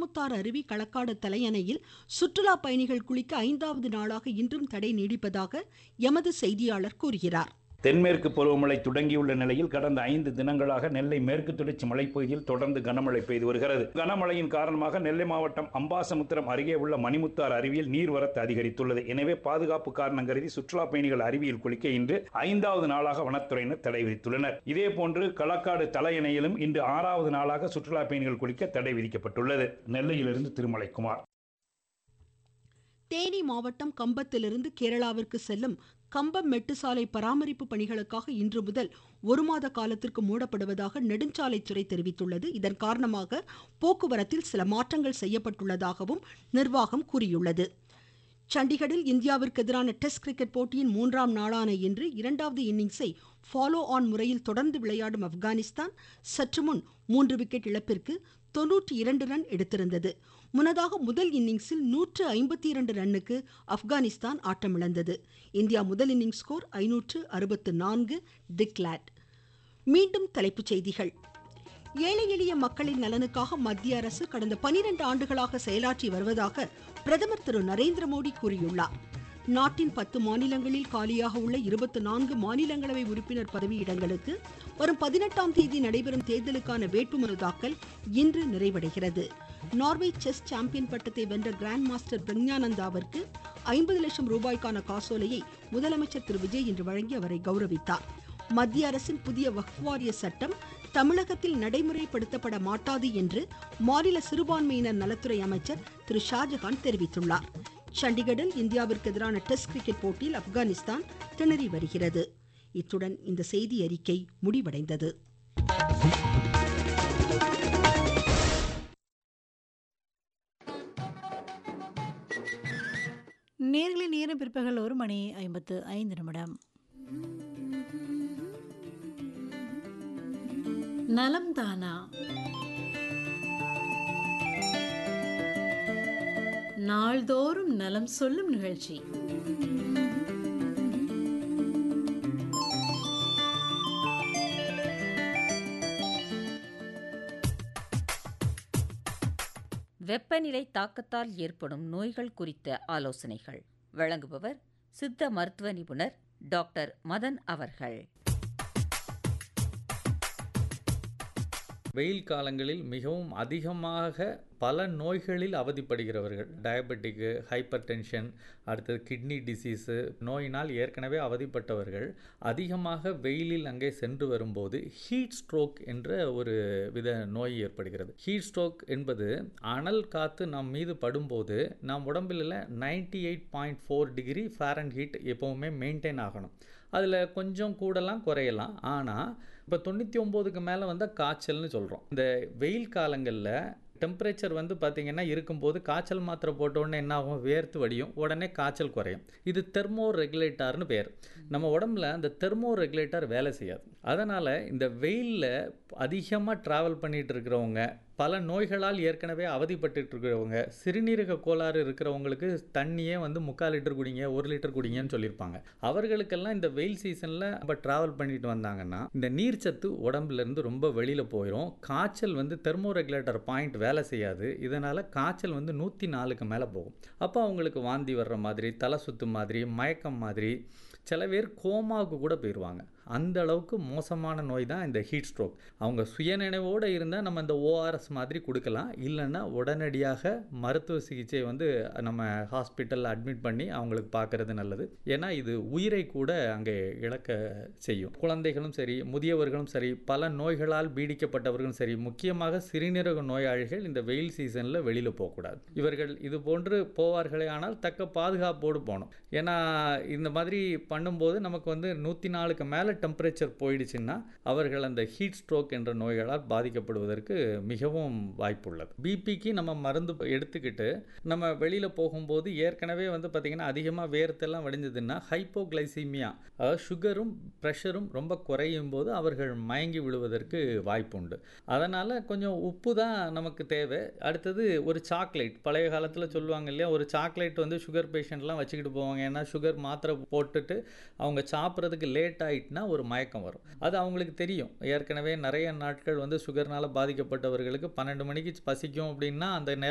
மணிமுத்தாறு அருவி களக்காடு தலையணையில் சுற்றுலா பயணிகள் குளிக்க ஐந்தாவது நாளாக இன்றும் தடை நீடிப்பதாக எமது செய்தியாளர் கூறுகிறார் தென்மேற்கு பருவமழை தொடங்கியுள்ள நிலையில் கடந்த ஐந்து தினங்களாக நெல்லை மேற்கு தொடர்ச்சி மலைப்பகுதியில் தொடர்ந்து கனமழை பெய்து வருகிறது கனமழையின் காரணமாக நெல்லை மாவட்டம் அம்பாசமுத்திரம் அருகே உள்ள மணிமுத்தார் அருவியில் நீர்வரத்து அதிகரித்துள்ளது எனவே பாதுகாப்பு காரணம் கருதி சுற்றுலா பயணிகள் அருவியில் குளிக்க இன்று ஐந்தாவது நாளாக வனத்துறையினர் தடை விதித்துள்ளனர் இதேபோன்று களக்காடு தலையணையிலும் இன்று ஆறாவது நாளாக சுற்றுலா பயணிகள் குளிக்க தடை விதிக்கப்பட்டுள்ளது நெல்லையிலிருந்து திருமலைக்குமார் தேனி மாவட்டம் கம்பத்திலிருந்து கேரளாவிற்கு செல்லும் கம்பம் மெட்டுசாலை பராமரிப்பு பணிகளுக்காக இன்று முதல் ஒரு மாத காலத்திற்கு மூடப்படுவதாக நெடுஞ்சாலைத்துறை தெரிவித்துள்ளது இதன் காரணமாக போக்குவரத்தில் சில மாற்றங்கள் செய்யப்பட்டுள்ளதாகவும் நிர்வாகம் கூறியுள்ளது சண்டிகரில் இந்தியாவிற்கு எதிரான டெஸ்ட் கிரிக்கெட் போட்டியின் மூன்றாம் நாளான இன்று இரண்டாவது இன்னிங்ஸை ஃபாலோ ஆன் முறையில் தொடர்ந்து விளையாடும் ஆப்கானிஸ்தான் சற்று முன் மூன்று விக்கெட் இழப்பிற்கு தொன்னூற்றி இரண்டு ரன் எடுத்திருந்தது முன்னதாக முதல் இன்னிங்ஸில் நூற்று ஐம்பத்தி இரண்டு ரன்னுக்கு ஆப்கானிஸ்தான் ஆட்டமிழந்தது இந்தியா முதல் இன்னிங்ஸ் ஸ்கோர் ஐநூற்று அறுபத்து நான்கு டிக்லாட் மீண்டும் தலைப்புச் செய்திகள் ஏழை எளிய மக்களின் நலனுக்காக மத்திய அரசு கடந்த பனிரெண்டு ஆண்டுகளாக செயலாற்றி வருவதாக பிரதமர் திரு நரேந்திர மோடி கூறியுள்ளார் நாட்டின் பத்து மாநிலங்களில் காலியாக உள்ள இருபத்தி நான்கு மாநிலங்களவை உறுப்பினர் பதவியிடங்களுக்கு வரும் பதினெட்டாம் தேதி நடைபெறும் தேர்தலுக்கான வேட்புமனு தாக்கல் இன்று நிறைவடைகிறது நார்வே செஸ் சாம்பியன் பட்டத்தை வென்ற கிராண்ட் மாஸ்டர் பிரக்ஞானந்தாவிற்கு ஐம்பது லட்சம் ரூபாய்க்கான காசோலையை முதலமைச்சர் திரு விஜய் இன்று வழங்கி அவரை கௌரவித்தார் மத்திய அரசின் புதிய வக்வாரிய சட்டம் தமிழகத்தில் நடைமுறைப்படுத்தப்பட மாட்டாது என்று மாநில சிறுபான்மையினர் நலத்துறை அமைச்சர் திரு ஷாஜகான் தெரிவித்துள்ளார் சண்டிகரில் இந்தியாவிற்கு எதிரான டெஸ்ட் கிரிக்கெட் போட்டியில் ஆப்கானிஸ்தான் திணறி வருகிறது இத்துடன் இந்த செய்தி அறிக்கை முடிவடைந்தது நேர்களை நேரம் பிற்பகல் ஒரு மணி ஐம்பத்து ஐந்து நிமிடம் நலம் தானா நாள்தோறும் நலம் சொல்லும் நிகழ்ச்சி வெப்பநிலை தாக்கத்தால் ஏற்படும் நோய்கள் குறித்த ஆலோசனைகள் வழங்குபவர் சித்த மருத்துவ நிபுணர் டாக்டர் மதன் அவர்கள் வெயில் காலங்களில் மிகவும் அதிகமாக பல நோய்களில் அவதிப்படுகிறவர்கள் டயபெட்டிக்கு ஹைப்பர் டென்ஷன் அடுத்தது கிட்னி டிசீஸு நோயினால் ஏற்கனவே அவதிப்பட்டவர்கள் அதிகமாக வெயிலில் அங்கே சென்று வரும்போது ஹீட் ஸ்ட்ரோக் என்ற ஒரு வித நோய் ஏற்படுகிறது ஹீட் ஸ்ட்ரோக் என்பது அனல் காற்று நம் மீது படும்போது நம் உடம்பில் ninety eight point four degree Fahrenheit எப்போவுமே மெயின்டைன் ஆகணும் அதில் கொஞ்சம் கூடலாம் குறையலாம் ஆனால் இப்போ தொண்ணூற்றி ஒம்போதுக்கு மேலே வந்தால் காய்ச்சல்னு சொல்கிறோம் இந்த வெயில் காலங்களில் டெம்பரேச்சர் வந்து பார்த்திங்கன்னா இருக்கும்போது காய்ச்சல் மாத்திரை போட்ட உடனே என்ன ஆகும் வேர்த்து வடியும் உடனே காய்ச்சல் குறையும் இது தெர்மோ ரெகுலேட்டார்னு பேர் நம்ம உடம்புல அந்த தெர்மோ ரெகுலேட்டர் வேலை செய்யாது அதனால் இந்த வெயிலில் அதிகமாக ட்ராவல் பண்ணிகிட்டு இருக்கிறவங்க பல நோய்களால் ஏற்கனவே அவதிப்பட்டு இருக்கிறவங்க சிறுநீரக கோளாறு இருக்கிறவங்களுக்கு தண்ணியே வந்து முக்கால் லிட்டர் குடிங்க ஒரு லிட்டர் குடிங்கன்னு சொல்லியிருப்பாங்க அவர்களுக்கெல்லாம் இந்த வெயில் சீசனில் நம்ம ட்ராவல் பண்ணிட்டு வந்தாங்கன்னா இந்த நீர்ச்சத்து உடம்புலேருந்து ரொம்ப வெளியில் போயிடும் காய்ச்சல் வந்து தெர்மோ ரெகுலேட்டர் பாயிண்ட் வேலை செய்யாது இதனால் காய்ச்சல் வந்து நூற்றி நாலுக்கு மேலே போகும் அப்போ அவங்களுக்கு வாந்தி வர்ற மாதிரி தலை சுத்து மாதிரி மயக்கம் மாதிரி சில பேர் கோமாவுக்கு கூட போயிடுவாங்க அந்த அளவுக்கு மோசமான நோய் தான் இந்த ஹீட் ஸ்ட்ரோக் அவங்க சுயநினைவோடு இருந்தால் நம்ம இந்த ஓஆர்எஸ் மாதிரி கொடுக்கலாம் இல்லைன்னா உடனடியாக மருத்துவ சிகிச்சை வந்து நம்ம ஹாஸ்பிட்டலில் அட்மிட் பண்ணி அவங்களுக்கு பார்க்குறது நல்லது ஏன்னா இது உயிரை கூட அங்கே இழக்க செய்யும் குழந்தைகளும் சரி முதியவர்களும் சரி பல நோய்களால் பீடிக்கப்பட்டவர்களும் சரி முக்கியமாக சிறுநீரக நோயாளிகள் இந்த வெயில் சீசனில் வெளியில் போகக்கூடாது இவர்கள் இது போன்று போவார்களே ஆனால் தக்க பாதுகாப்போடு போகணும் ஏன்னா இந்த மாதிரி பண்ணும்போது நமக்கு வந்து நூற்றி நாலுக்கு மேலே டெம்பரேச்சர் போயிடுச்சுன்னா அவர்கள் அந்த ஹீட் ஸ்ட்ரோக் என்ற நோய்களால் பாதிக்கப்படுவதற்கு மிகவும் வாய்ப்புள்ளது பிபிக்கு நம்ம மருந்து எடுத்துக்கிட்டு நம்ம வெளியில் போகும்போது ஏற்கனவே வந்து பார்த்திங்கன்னா அதிகமாக வேர்த்தெல்லாம் வடிஞ்சதுன்னா ஹைப்போகிளைசீமியா அதாவது சுகரும் ப்ரெஷரும் ரொம்ப குறையும் போது அவர்கள் மயங்கி விழுவதற்கு வாய்ப்பு உண்டு அதனால் கொஞ்சம் உப்பு தான் நமக்கு தேவை அடுத்தது ஒரு சாக்லேட் பழைய காலத்தில் சொல்லுவாங்க இல்லையா ஒரு சாக்லேட் வந்து சுகர் பேஷண்ட்லாம் வச்சுக்கிட்டு போவாங்க ஏன்னா சுகர் மாத்திரை போட்டுட்டு அவங்க சாப்பிட்றதுக்கு லேட் ஆகிட்டுனா ஒரு மயக்கம் வரும் அது அவங்களுக்கு தெரியும் ஏற்கனவே நிறைய நாட்கள் வந்து சுகர்னால் பாதிக்கப்பட்டவர்களுக்கு பன்னெண்டு மணிக்கு பசிக்கும் அப்படின்னா அந்த நேரம்